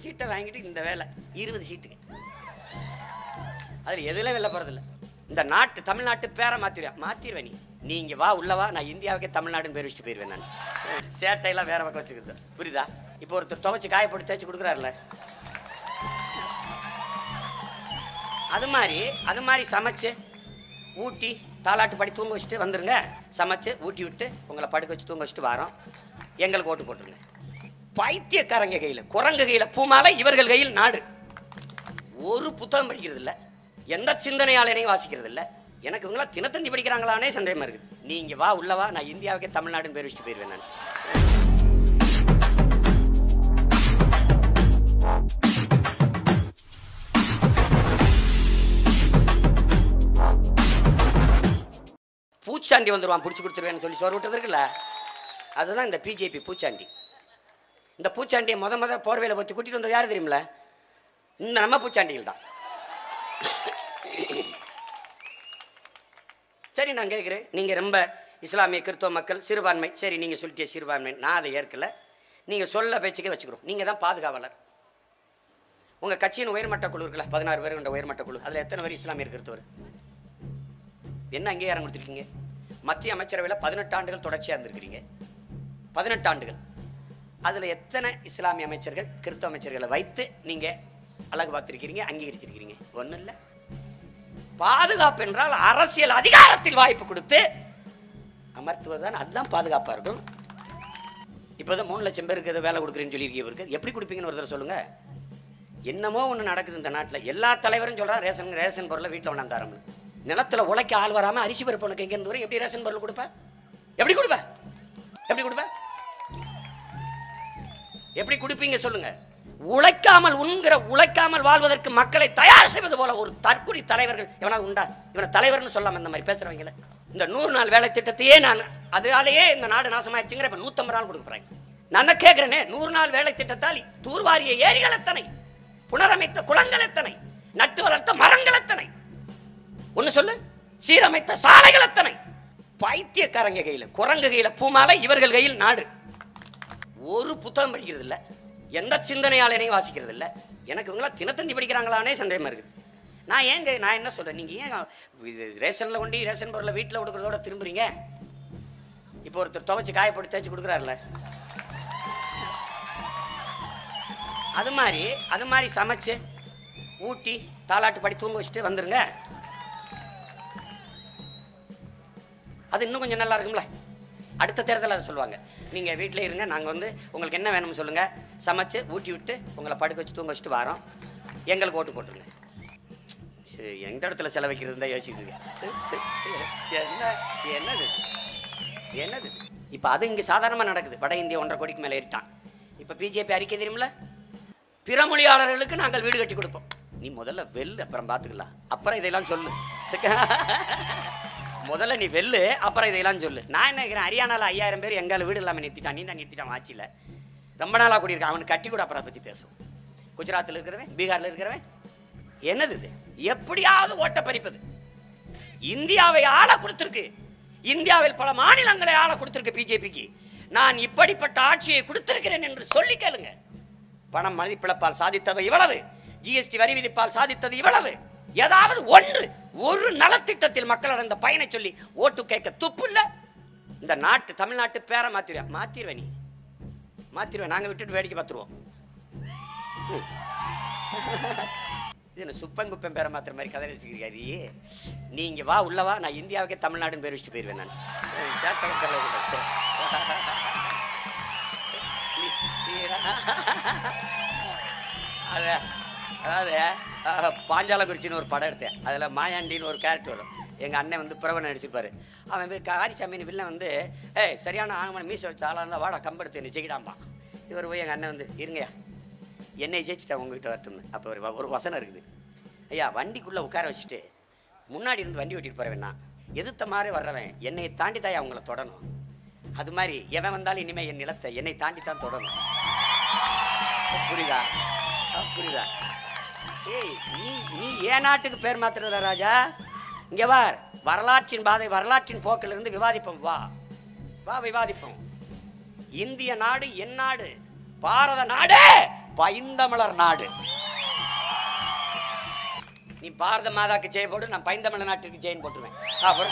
சீட்டை வாங்கிட்டு இந்த வேலை இருபது சீட்டுக்கு அதில் எதுல வெளில போகிறதில்ல இந்த நாட்டு தமிழ்நாட்டு பேரை மாற்றிடுவேன் மாற்றிடுவேன் நீ நீங்கள் வா உள்ள வா நான் இந்தியாவுக்கே தமிழ்நாடுன்னு பேர் வச்சுட்டு போயிடுவேன் நான் சேட்டையெல்லாம் வேற பக்கம் வச்சுக்கிறது புரியுதா இப்போ ஒருத்தர் துவைச்சு காயப்போட்டு தேய்ச்சி கொடுக்குறாருல அது மாதிரி அது மாதிரி சமைச்சு ஊட்டி தாலாட்டு படி தூங்க வச்சுட்டு வந்துருங்க சமைச்சு ஊட்டி விட்டு உங்களை படுக்க வச்சு தூங்க வச்சுட்டு வரோம் எங்களுக்கு ஓட்டு போட்டுருங்க பைத்தியக்காரங்க கையில் குரங்கு கையில் பூமாலை இவர்கள் கையில் நாடு ஒரு புத்தகம் படிக்கிறது இல்ல எந்த சிந்தனையாளனையும் வாசிக்கிறது இல்ல எனக்கு இவங்களாம் தினத்தந்தி படிக்கிறாங்களானே சந்தேகமா இருக்குது நீங்க வா உள்ள வா நான் இந்தியாவுக்கே தமிழ்நாடுன்னு பேர் வச்சுட்டு போயிடுவேன் நான் பூச்சாண்டி வந்துருவான் பிடிச்சி கொடுத்துருவேன்னு சொல்லி சோறு விட்டது இருக்குல்ல அதுதான் இந்த பிஜேபி பூச்சாண்டி இந்த பூச்சாண்டியை முத முத போர்வையில் பற்றி கூட்டிட்டு வந்தது யார் தெரியுமில இந்த நம்ம பூச்சாண்டிகள் தான் சரி நான் கேட்குறேன் நீங்கள் ரொம்ப இஸ்லாமிய கிறிஸ்தவ மக்கள் சிறுபான்மை சரி நீங்கள் சொல்லிட்டே சிறுபான்மை நான் அதை ஏற்கல நீங்கள் சொல்ல பேச்சுக்கே வச்சுக்கிறோம் நீங்கள் தான் பாதுகாவலர் உங்கள் கட்சியின் உயர்மட்ட குழு இருக்குல்ல பதினாறு பேர் கொண்ட உயர்மட்ட குழு அதில் எத்தனை பேர் இஸ்லாமிய கிறிஸ்தவர் என்ன அங்கீகாரம் கொடுத்துருக்கீங்க மத்திய அமைச்சரவையில் பதினெட்டு ஆண்டுகள் தொடர்ச்சியாக இருந்திருக்கிறீங்க பதினெட்டு ஆண்டுகள் அதில் எத்தனை இஸ்லாமிய அமைச்சர்கள் கிறிஸ்தவ அமைச்சர்களை வைத்து நீங்கள் அழகு பார்த்துருக்கிறீங்க அங்கீகரிச்சிருக்கிறீங்க ஒன்றும் இல்லை பாதுகாப்பு என்றால் அரசியல் அதிகாரத்தில் வாய்ப்பு கொடுத்து அமர்த்துவதுதான் அதுதான் பாதுகாப்பாக இருக்கும் இப்போதான் மூணு லட்சம் பேருக்கு ஏதோ வேலை கொடுக்குறேன்னு சொல்லியிருக்கீங்க இருக்கு எப்படி கொடுப்பீங்கன்னு ஒரு தடவை சொல்லுங்க என்னமோ ஒன்று நடக்குது இந்த நாட்டில் எல்லா தலைவரும் சொல்றா ரேஷன் ரேஷன் பொருளை வீட்டில் ஒன்றாந்தாரம்னு நிலத்துல உழைக்க ஆள் வராமல் அரிசி பருப்பு உனக்கு எங்கேருந்து வரும் எப்படி ரேஷன் பொருள் கொடுப்ப எப்படி கொடுப்ப எப்படி கொடுப்ப எப்படி கொடுப்பீங்க சொல்லுங்க உழைக்காமல் உண்கிற உழைக்காமல் வாழ்வதற்கு மக்களை தயார் செய்வது போல ஒரு தற்குறி தலைவர்கள் எவனாவது உண்டா இவனை தலைவர்னு சொல்லாம இந்த மாதிரி பேசுறவங்கள இந்த நூறு நாள் வேலை திட்டத்தையே நான் அதனாலேயே இந்த நாடு நாசமாயிருச்சுங்கிற இப்ப நூத்தம்பது நாள் கொடுக்க போறேன் நான் தான் கேட்கிறேனே நூறு நாள் வேலை திட்டத்தால் தூர்வாரிய ஏரிகள் எத்தனை புனரமைத்த குளங்கள் எத்தனை நட்டு வளர்த்த மரங்கள் எத்தனை ஒண்ணு சொல்லு சீரமைத்த சாலைகள் எத்தனை பைத்தியக்காரங்க கையில குரங்கு கையில பூமாலை இவர்கள் கையில் நாடு ஒரு புத்தகம் படிக்கிறது இல்ல எந்த சிந்தனையாளனையும் வாசிக்கிறது இல்ல எனக்கு இவங்களாம் தினத்தந்தி படிக்கிறாங்களானே சந்தேகமா இருக்குது நான் ஏங்க நான் என்ன சொல்றேன் நீங்க ஏன் இது ரேஷன்ல கொண்டு ரேஷன் பொருளை வீட்டில் கொடுக்குறதோட திரும்புறீங்க இப்போ ஒருத்தர் துவைச்சு காயப்போட்டு தேய்ச்சி கொடுக்குறாருல அது மாதிரி அது மாதிரி சமைச்சு ஊட்டி தாலாட்டு படி தூங்க வச்சுட்டு வந்துருங்க அது இன்னும் கொஞ்சம் நல்லா இருக்கும்ல அடுத்த தேர்தலில் அதை சொல்லுவாங்க நீங்கள் வீட்டில் இருங்க நாங்கள் வந்து உங்களுக்கு என்ன வேணும்னு சொல்லுங்கள் சமைச்சு ஊட்டி விட்டு உங்களை படுக்க வச்சு தூங்க வச்சுட்டு வரோம் எங்களுக்கு ஓட்டு போட்டுருங்க சரி, எந்த இடத்துல செலவைக்கிறது தான் யோசிச்சுட்டு இருக்கேன். என்ன என்னது இது? என்னது இப்போ அது இங்கே சாதாரணமாக நடக்குது வட இந்தியா ஒன்றரை கோடிக்கு மேலே ஏறிட்டான் இப்போ பிஜேபி அறிக்கை தெரியுமில்ல பிற மொழியாளர்களுக்கு நாங்கள் வீடு கட்டி கொடுப்போம் நீ முதல்ல வெல்லு அப்புறம் பார்த்துக்கலாம் அப்புறம் இதெல்லாம் சொல்லு முதல்ல நீ வெல்லு அப்புறம் இதெல்லாம் சொல்லு நான் என்ன நினைக்கிறேன் ஹரியானாவில் ஐயாயிரம் பேர் எங்கால வீடு இல்லாமல் நிறுத்திட்டான் நீ தான் நிறுத்திட்டான் ஆட்சியில் ரொம்ப நாளாக கூடியிருக்கான் அவனுக்கு கட்டி கூட அப்புறம் அதை பற்றி பேசுவோம் குஜராத்தில் இருக்கிறவன் பீகாரில் இருக்கிறவன் என்னது இது எப்படியாவது ஓட்ட பறிப்பது இந்தியாவை ஆள கொடுத்திருக்கு இந்தியாவில் பல மாநிலங்களை ஆள கொடுத்திருக்கு பிஜேபிக்கு நான் இப்படிப்பட்ட ஆட்சியை கொடுத்திருக்கிறேன் என்று சொல்லி கேளுங்க பணம் மதிப்பிழப்பால் சாதித்தது இவ்வளவு ஜிஎஸ்டி வரி விதிப்பால் சாதித்தது இவ்வளவு ஏதாவது ஒன்று ஒரு நலத்திட்டத்தில் மக்கள் அடைந்த பயனை சொல்லி ஓட்டு கேட்க துப்பு இல்ல இந்த நாட்டு தமிழ்நாட்டு பேரை மாத்திருவேன் மாத்திருவேன் நீ மாத்திருவேன் நாங்க விட்டுட்டு வேடிக்கை பார்த்துருவோம் ம். இது என்ன சுப்பங்குப்பம் பேரை மாத்திர மாதிரி கதை ரசிக்கிறீங்க நீங்க வா உள்ள வா நான் இந்தியாவுக்கே தமிழ்நாடுன்னு பேர் வச்சுட்டு போயிடுவேன் நான் ஏய், சேட்டை கதை கூடாது. நீ- நீ- அது அதாவது அஹ், பாஞ்சாலகுறிச்சின்னு ஒரு படம் எடுத்தேன் அதில் மாயாண்டின்னு ஒரு கேரக்டர் வரும் எங்கள் அண்ணன் வந்து பிரபன் நடிச்சிருப்பாரு அவன் போய் காரிசாமின்னு வில்லன் வந்து ஏய் சரியான ஆகமான மீசை வச்ச ஆளாக இருந்தால் வாடா கம்பெடுத்து என்னை ஜெயிக்கிடாமா இவர் போய் எங்கள் அண்ணன் வந்து இருங்கய்யா என்னை ஜெயிச்சிட்டேன் உங்ககிட்ட வரட்டும்னு அப்போ ஒரு வ- ஒரு வசனம் இருக்குது ஐயா வண்டிக்குள்ளே உட்கார வச்சுட்டு முன்னாடி இருந்து வண்டி ஓட்டிட்டு போகிறவன் நான் எதிர்த்த மாதிரி வர்றவன் என்னை தாண்டி தான் அவங்கள தொடணும் அது மாதிரி எவன் வந்தாலும் இனிமேல் என் நிலத்தை என்னை தாண்டி தான் தொடணும் புரியுதா ஆ, புரியுதா ஏய் நீ நீ ஏன் நாட்டுக்கு பேர் மாத்துறதுல ராஜா இங்க வார் வரலாற்றின் பாதை வரலாற்றின் போக்கிலிருந்து விவாதிப்போம் வா வா விவாதிப்போம் இந்திய நாடு என் நாடு பாரத நாடு பைந்தமிழர் நாடு நீ பாரத மாதாக்கு ஜெயம் போடு நான் பைந்தமிழர் நாட்டுக்கு ஜெயின் போட்டுருவேன் அப்புறம்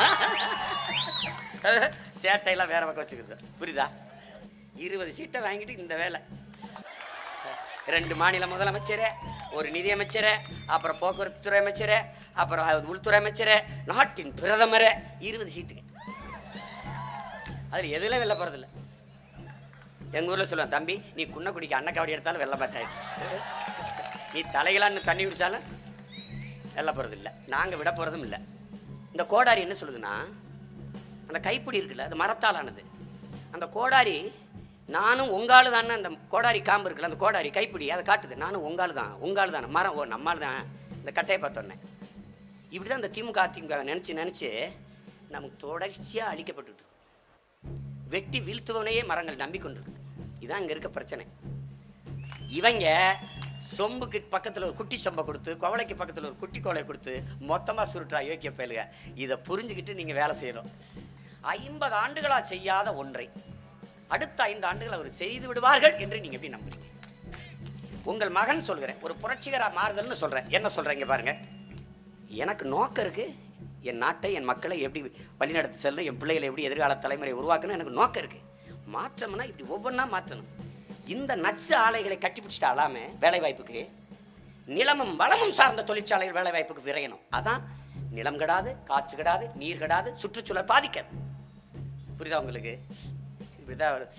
சேட்டையெல்லாம் வேற பக்கம் வச்சுக்கிறது புரியுதா இருபது சீட்டை வாங்கிட்டு இந்த வேலை ரெண்டு மாநில முதலமைச்சர் ஒரு நிதியமைச்சர் அப்புறம் போக்குவரத்து துறை அமைச்சர் அப்புறம் அது உள்துறை அமைச்சர் நாட்டின் பிரதமர் இருபது சீட்டுங்க அதில் எதுல வெல்ல போகிறதில்ல எங்கள் ஊரில் சொல்லுவேன் தம்பி நீ குன்னக்குடிக்கு அன்னக்காவடி எடுத்தாலும் வெல்ல மாட்டாய் நீ தலைகளான்னு தண்ணி குடித்தாலும் வெல்ல போகிறது இல்லை நாங்கள் விட போகிறதும் இல்லை இந்த கோடாரி என்ன சொல்லுதுன்னா அந்த கைப்பிடி இருக்குல்ல அது மரத்தால் ஆனது அந்த கோடாரி நானும் உங்காலு தான் அந்த கோடாரி காம்பு இருக்குல்ல அந்த கோடாரி கைப்பிடி அதை காட்டுது நானும் உங்காலு தான் உங்காலு தான் மரம் ஓ நம்மால் தான் இந்த கட்டையை பார்த்தோன்னே இப்படி தான் இந்த திமுக அதிமுக நினச்சி நினச்சி நமக்கு தொடர்ச்சியாக அழிக்கப்பட்டுட்டு இருக்கு. வெட்டி வீழ்த்துவனையே மரங்கள் நம்பிக்கொண்டிருக்கு இதான் இங்கே இருக்க பிரச்சனை இவங்க சொம்புக்கு பக்கத்தில் ஒரு குட்டி சொம்பை கொடுத்து குவளைக்கு பக்கத்தில் ஒரு குட்டி கோலை கொடுத்து மொத்தமாக சுருட்டா யோக்கிய பயலுக இதை புரிஞ்சுக்கிட்டு நீங்கள் வேலை செய்யணும் ஐம்பது ஆண்டுகளாக செய்யாத ஒன்றை அடுத்த ஐந்து ஆண்டுகள் அவர் செய்து விடுவார்கள் என்று நீங்கள் எப்படி நம்புறீங்க உங்கள் மகன் சொல்கிறேன் ஒரு புரட்சிகரா மாறுதல்னு சொல்கிறேன் என்ன சொல்கிறீங்க பாருங்க எனக்கு நோக்கம் இருக்கு என் நாட்டை என் மக்களை எப்படி வழிநடத்தி செல்லும் என் பிள்ளைகளை எப்படி எதிர்கால தலைமுறை உருவாக்கணும் எனக்கு நோக்கம் இருக்கு மாற்றம்னா இப்படி ஒவ்வொன்றா மாற்றணும் இந்த நச்சு ஆலைகளை கட்டிப்பிடிச்சிட்டு அழாம வேலை வாய்ப்புக்கு நிலமும் வளமும் சார்ந்த தொழிற்சாலைகள் வேலை வாய்ப்புக்கு விரையணும் அதான் நிலம் கெடாது காற்று கெடாது நீர் கெடாது சுற்றுச்சூழல் பாதிக்காது புரியுதா உங்களுக்கு இப்படிதான் ஒரு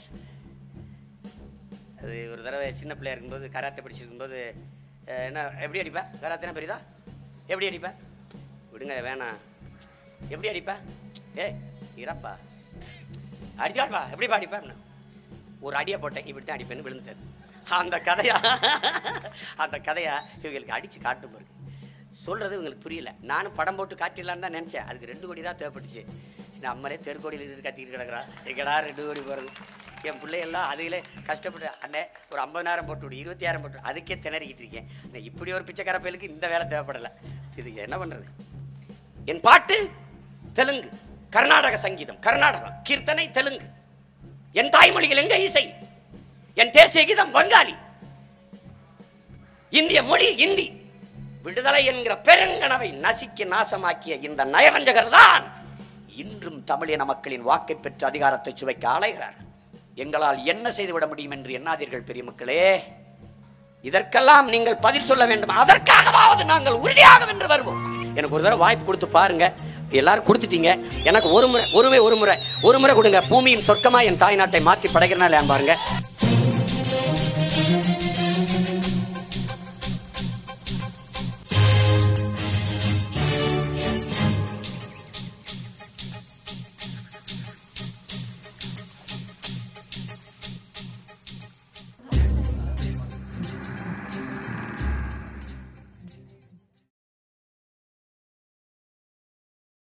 அது ஒரு தடவை சின்ன பிள்ளையா இருக்கும்போது கராத்தே படிச்சிருக்கும்போது அஹ், என்ன எப்படி அடிப்பா கராத்தேனா பெரியதா எப்படி அடிப்பா விடுங்க வேணாம் எப்படி அடிப்பா ஏய் இறப்பா அடிச்சாப்பா எப்படிப்பா அடிப்பா ஒரு அடியை போட்டேன் இப்படி தான் அடிப்பேன்னு விழுந்துட்டாரு அந்த கதையா அந்த கதையா இவங்களுக்கு அடித்து காட்டும் இருக்கு சொல்கிறது இவங்களுக்கு புரியல நானும் படம் போட்டு காட்டிடலான்னு தான் நினச்சேன் அதுக்கு ரெண்டு கோடி தான் தேவைப்பட்டுச்சு சரி, நம்மளே தெருக்கோடியில் இருந்து கத்திக்கிட்டு கிடக்குறோம் எங்கடா ரெண்டு கோடி போகிறது என் பிள்ளையெல்லாம் அதிலே கஷ்டப்பட்டு அண்ணே ஒரு ஐம்பதாயிரம் போட்டு விடு இருபத்தியாயிரம் போட்டு விடு. அதுக்கே திணறிக்கிட்டு இருக்கேன் நான் இப்படி ஒரு பிச்சைக்கார பயலுக்கு இந்த வேலை தேவைப்படலை இது என்ன பண்ணுறது என் பாட்டு தெலுங்கு கர்நாடக சங்கீதம் கர்நாடகம் கீர்த்தனை தெலுங்கு என் தாய்மொழியில் எங்க இசை என் தேசிய கீதம் வங்காளி இந்திய மொழி இந்தி விடுதலை என்கிற பெருங்கனவை நசிக்க நாசமாக்கிய இந்த நயவஞ்சகர் தான் இன்றும் தமிழின மக்களின் வாக்கை பெற்று அதிகாரத்தை சுவைக்க அலைகிறார் எங்களால் என்ன செய்துவிட முடியும் என்று எண்ணாதீர்கள் பெரிய மக்களே இதற்கெல்லாம் நீங்கள் பதில் சொல்ல வேண்டும் அதற்காகவாவது நாங்கள் உறுதியாக வென்று வருவோம் எனக்கு ஒரு தடவை வாய்ப்பு கொடுத்து பாருங்க எல்லாரும் கொடுத்துட்டீங்க எனக்கு ஒரு முறை ஒருவே ஒரு முறை ஒரு முறை கொடுங்க பூமியின் சொர்க்கமா என் தாய் நாட்டை மாற்றி படைக்கிறனால பாருங்க